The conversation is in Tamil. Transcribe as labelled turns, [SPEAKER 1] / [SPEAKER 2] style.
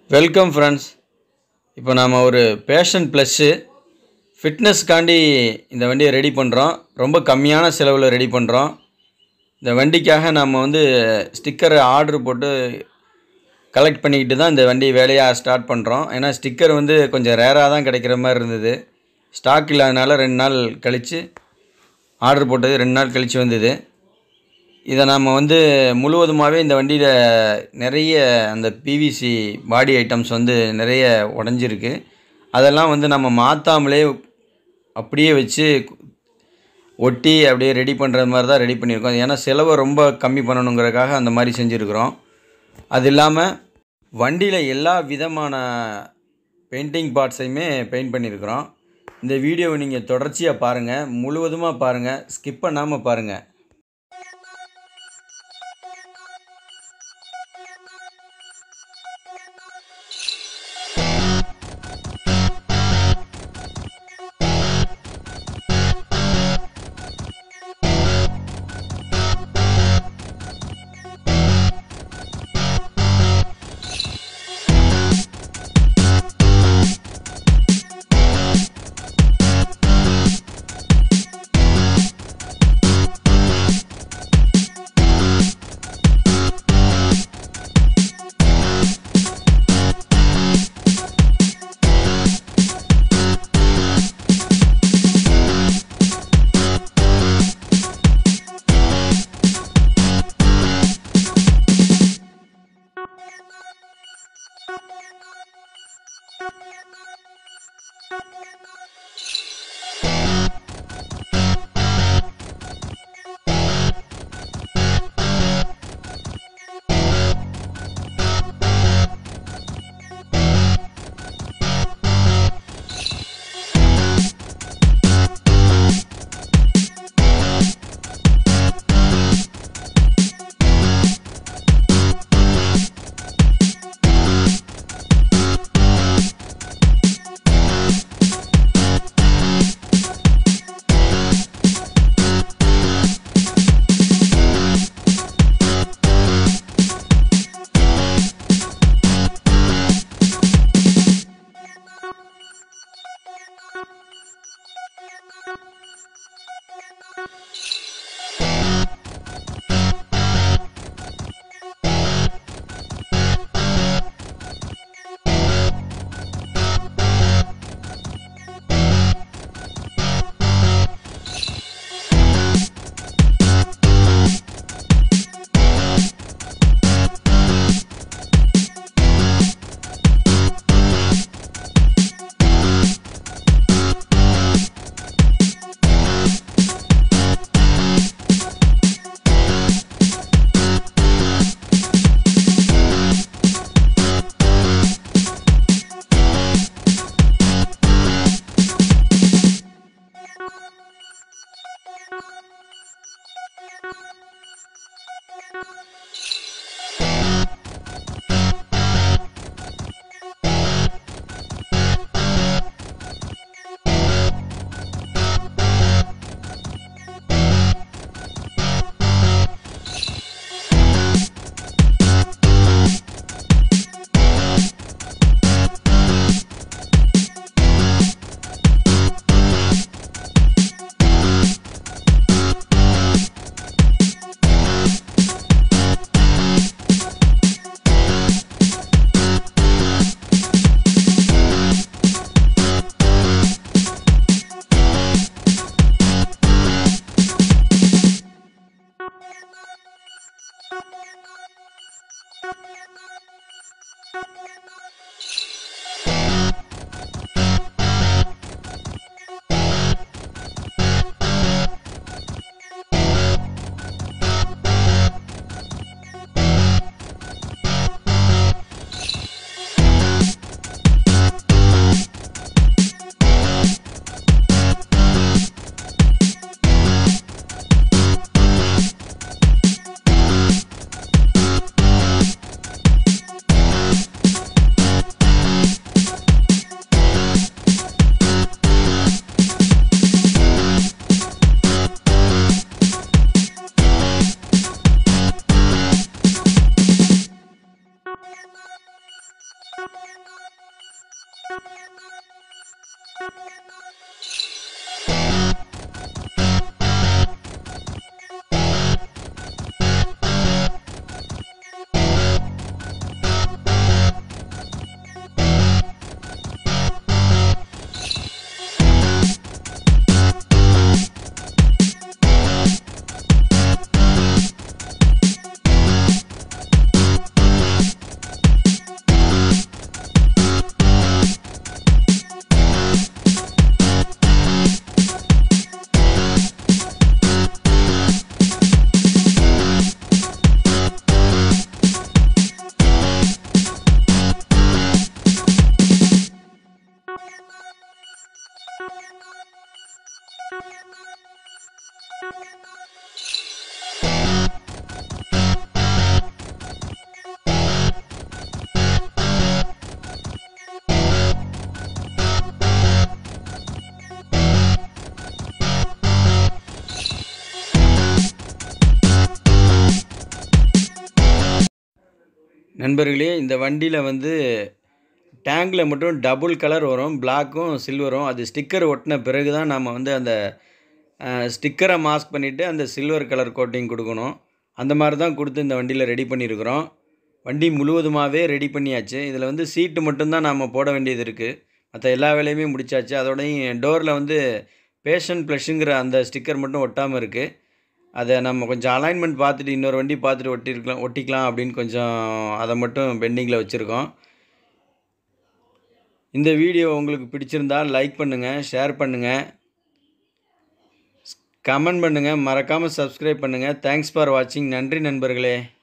[SPEAKER 1] வெல்கம் ஃப்ரெண்ட்ஸ் இப்போ நாம் ஒரு பேஷன் ப்ளஸ்ஸு ஃபிட்னஸ்க்காண்டி இந்த வண்டியை ரெடி பண்ணுறோம் ரொம்ப கம்மியான செலவில் ரெடி பண்ணுறோம் இந்த வண்டிக்காக நம்ம வந்து ஸ்டிக்கர் ஆர்டர் போட்டு கலெக்ட் பண்ணிக்கிட்டு தான் இந்த வண்டி வேலையாக ஸ்டார்ட் பண்ணுறோம் ஏன்னா ஸ்டிக்கர் வந்து கொஞ்சம் ரேராக தான் கிடைக்கிற மாதிரி இருந்தது ஸ்டாக் இல்லாதனால ரெண்டு நாள் கழித்து ஆர்டர் போட்டது ரெண்டு நாள் கழித்து வந்தது இதை நாம் வந்து முழுவதுமாகவே இந்த வண்டியில் நிறைய அந்த பிவிசி பாடி ஐட்டம்ஸ் வந்து நிறைய உடஞ்சிருக்கு அதெல்லாம் வந்து நம்ம மாற்றாமலே அப்படியே வச்சு ஒட்டி அப்படியே ரெடி பண்ணுற மாதிரி தான் ரெடி பண்ணியிருக்கோம் ஏன்னா செலவை ரொம்ப கம்மி பண்ணணுங்கிறதுக்காக அந்த மாதிரி செஞ்சுருக்குறோம் அது இல்லாமல் வண்டியில் எல்லா விதமான பெயிண்டிங் பார்ட்ஸையுமே பெயிண்ட் பண்ணியிருக்கிறோம் இந்த வீடியோவை நீங்கள் தொடர்ச்சியாக பாருங்கள் முழுவதுமாக பாருங்கள் ஸ்கிப் பண்ணாமல் பாருங்கள் நண்பர்களே இந்த வண்டியில் வந்து டேங்கில் மட்டும் டபுள் கலர் வரும் பிளாக்கும் சில்வரும் அது ஸ்டிக்கர் ஒட்டின பிறகு தான் நம்ம வந்து அந்த ஸ்டிக்கரை மாஸ்க் பண்ணிவிட்டு அந்த சில்வர் கலர் கோட்டிங் கொடுக்கணும் அந்த மாதிரி தான் கொடுத்து இந்த வண்டியில் ரெடி பண்ணியிருக்கிறோம் வண்டி முழுவதுமாகவே ரெடி பண்ணியாச்சு இதில் வந்து சீட்டு மட்டும்தான் நாம் போட வேண்டியது இருக்குது மற்ற எல்லா வேலையுமே முடிச்சாச்சு அதோடையும் டோரில் வந்து பேஷன் ப்ளஷ்ங்கிற அந்த ஸ்டிக்கர் மட்டும் ஒட்டாமல் இருக்குது அதை நம்ம கொஞ்சம் அலைன்மெண்ட் பார்த்துட்டு இன்னொரு வண்டி பார்த்துட்டு ஒட்டிருக்கலாம் ஒட்டிக்கலாம் அப்படின்னு கொஞ்சம் அதை மட்டும் பெண்டிங்கில் வச்சுருக்கோம் இந்த வீடியோ உங்களுக்கு பிடிச்சிருந்தால் லைக் பண்ணுங்கள் ஷேர் பண்ணுங்கள் கமெண்ட் பண்ணுங்கள் மறக்காமல் சப்ஸ்கிரைப் பண்ணுங்கள் தேங்க்ஸ் ஃபார் வாட்சிங் நன்றி நண்பர்களே